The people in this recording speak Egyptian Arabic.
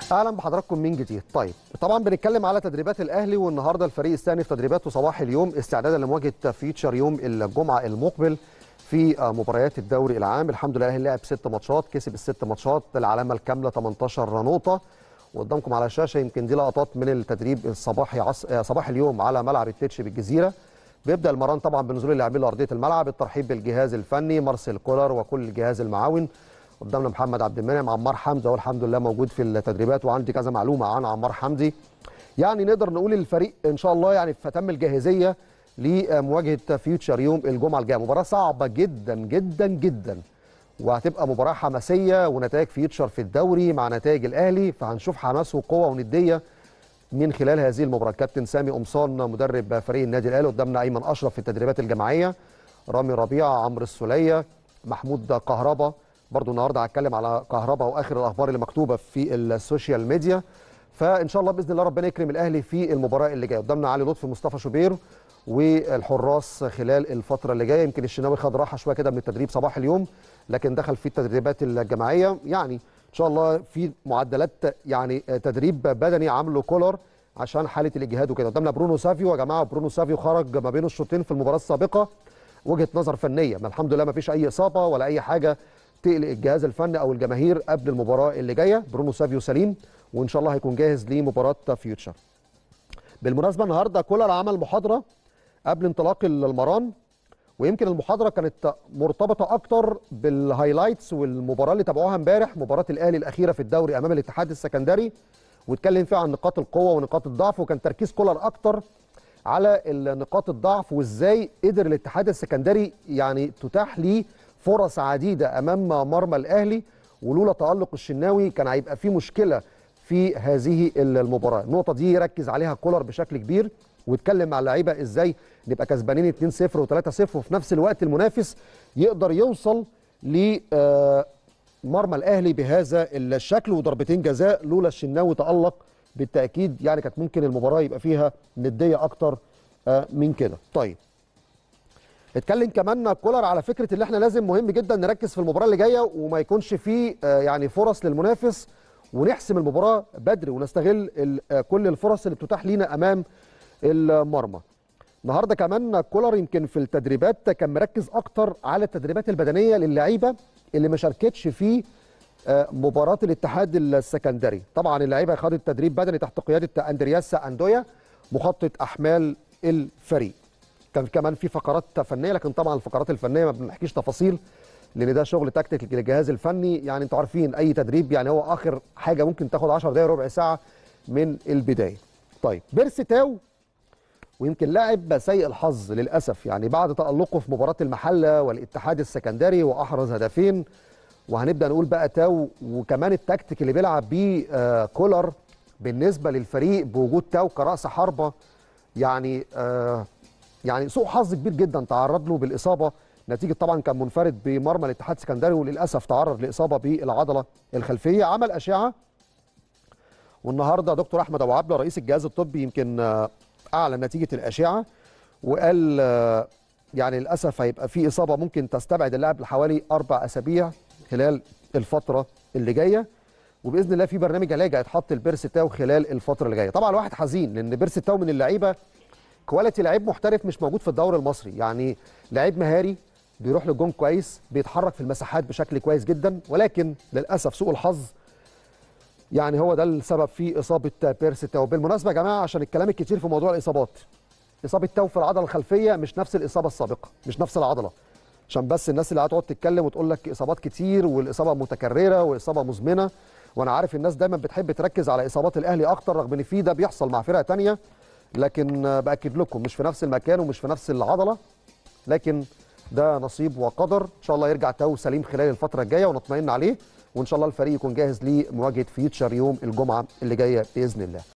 اهلا بحضراتكم من جديد طيب طبعا بنتكلم على تدريبات الاهلي والنهارده الفريق استأنف تدريباته صباح اليوم استعدادا لمواجهه فيتشر يوم الجمعه المقبل في مباريات الدوري العام الحمد لله الاهلي لعب ست ماتشات كسب الست ماتشات العلامه الكامله 18 نقطه وقدامكم على الشاشه يمكن دي لقطات من التدريب الصباحي عص... صباح اليوم على ملعب التتش بالجزيره بيبدا المران طبعا بنزول اللاعبين لارضيه الملعب الترحيب بالجهاز الفني مارسيل كولر وكل الجهاز المعاون قدامنا محمد عبد المنعم عمار حمزه والحمد لله موجود في التدريبات وعندي كذا معلومه عن عمار حمدي يعني نقدر نقول الفريق ان شاء الله يعني في تم الجاهزيه لمواجهه فيوتشر يوم الجمعه الجايه مباراه صعبه جدا جدا جدا وهتبقى مباراه حماسيه ونتائج فيوتشر في الدوري مع نتائج الاهلي فهنشوف حماس وقوه ونديه من خلال هذه المباراه كابتن سامي قمصان مدرب فريق النادي الاهلي قدامنا ايمن اشرف في التدريبات الجماعيه رامي ربيعه عمرو السوليه محمود كهربا برضو النهارده هتكلم على كهربا واخر الاخبار اللي مكتوبه في السوشيال ميديا فان شاء الله باذن الله ربنا يكرم الاهلي في المباراه اللي جايه قدامنا علي لطفي مصطفى شوبير والحراس خلال الفتره اللي جايه يمكن الشناوي خد راحه شويه كده من التدريب صباح اليوم لكن دخل في التدريبات الجماعيه يعني ان شاء الله في معدلات يعني تدريب بدني عامله كولر عشان حاله الاجهاد وكده قدامنا برونو سافيو يا جماعه برونو سافيو خرج ما بين الشوطين في المباراه السابقه وجهه نظر فنيه ما الحمد لله ما فيش اي اصابه ولا اي حاجه تقلق الجهاز الفني او الجماهير قبل المباراه اللي جايه برونو سافيو سليم وان شاء الله هيكون جاهز لمباراه فيوتشر بالمناسبه النهارده كولر عمل محاضره قبل انطلاق المران ويمكن المحاضره كانت مرتبطه اكتر بالهايلايتس والمباراه اللي تابعوها امبارح مباراه الاهلي الاخيره في الدوري امام الاتحاد السكندري واتكلم فيها عن نقاط القوه ونقاط الضعف وكان تركيز كولر اكتر على نقاط الضعف وازاي قدر الاتحاد السكندري يعني تتاح ليه فرص عديده امام مرمى الاهلي ولولا تالق الشناوي كان هيبقى في مشكله في هذه المباراه النقطه دي ركز عليها كولر بشكل كبير واتكلم مع اللعيبه ازاي نبقى كسبانين 2-0 و3-0 وفي نفس الوقت المنافس يقدر يوصل ل مرمى الاهلي بهذا الشكل وضربتين جزاء لولا الشناوي تالق بالتاكيد يعني كانت ممكن المباراه يبقى فيها نديه اكتر من كده طيب اتكلم كمان كولر على فكره ان احنا لازم مهم جدا نركز في المباراه اللي جايه وما يكونش فيه يعني فرص للمنافس ونحسم المباراه بدري ونستغل كل الفرص اللي بتتاح لينا امام المرمى النهارده كمان كولر يمكن في التدريبات كان مركز اكتر على التدريبات البدنيه للعيبه اللي ما شاركتش في مباراه الاتحاد السكندري طبعا اللعيبه خدت تدريب بدني تحت قياده اندرياس اندويا مخطط احمال الفريق كان كمان في فقرات فنيه لكن طبعا الفقرات الفنيه ما بنحكيش تفاصيل لان ده شغل تكتيك للجهاز الفني يعني انتوا عارفين اي تدريب يعني هو اخر حاجه ممكن تاخد 10 دقائق ربع ساعه من البدايه طيب بيرسي تاو ويمكن لاعب سيء الحظ للاسف يعني بعد تالقه في مباراه المحله والاتحاد السكندري واحرز هدفين وهنبدا نقول بقى تاو وكمان التكتيك اللي بيلعب بيه آه كولر بالنسبه للفريق بوجود تاو كراس حربه يعني آه يعني سوء حظ كبير جدا تعرض له بالاصابه نتيجه طبعا كان منفرد بمرمى الاتحاد السكندري وللاسف تعرض لاصابه بالعضله الخلفيه عمل اشعه والنهارده دكتور احمد ابو عبله رئيس الجهاز الطبي يمكن اعلن نتيجه الاشعه وقال يعني للاسف هيبقى في اصابه ممكن تستبعد اللاعب لحوالي اربع اسابيع خلال الفتره اللي جايه وباذن الله في برنامج علاج هيتحط لبيرس تاو خلال الفتره اللي جايه طبعا الواحد حزين لان بيرس تاو من اللعيبه كواليتي لعيب محترف مش موجود في الدوري المصري يعني لعيب مهاري بيروح للجون كويس بيتحرك في المساحات بشكل كويس جدا ولكن للاسف سوء الحظ يعني هو ده السبب في اصابه بيرس تاو بالمناسبه يا جماعه عشان الكلام الكتير في موضوع الاصابات اصابه تاو في العضله الخلفيه مش نفس الاصابه السابقه مش نفس العضله عشان بس الناس اللي هتقعد تتكلم وتقول لك اصابات كتير والاصابه متكرره واصابه مزمنه وانا عارف الناس دايما بتحب تركز على اصابات الاهلي اكتر رغم ان في ده بيحصل مع فرق ثانيه لكن باكد لكم مش في نفس المكان ومش في نفس العضله لكن ده نصيب وقدر ان شاء الله يرجع تاو سليم خلال الفتره الجايه ونطمئن عليه وان شاء الله الفريق يكون جاهز لمواجهه فيوتشر يوم الجمعه اللي جايه باذن الله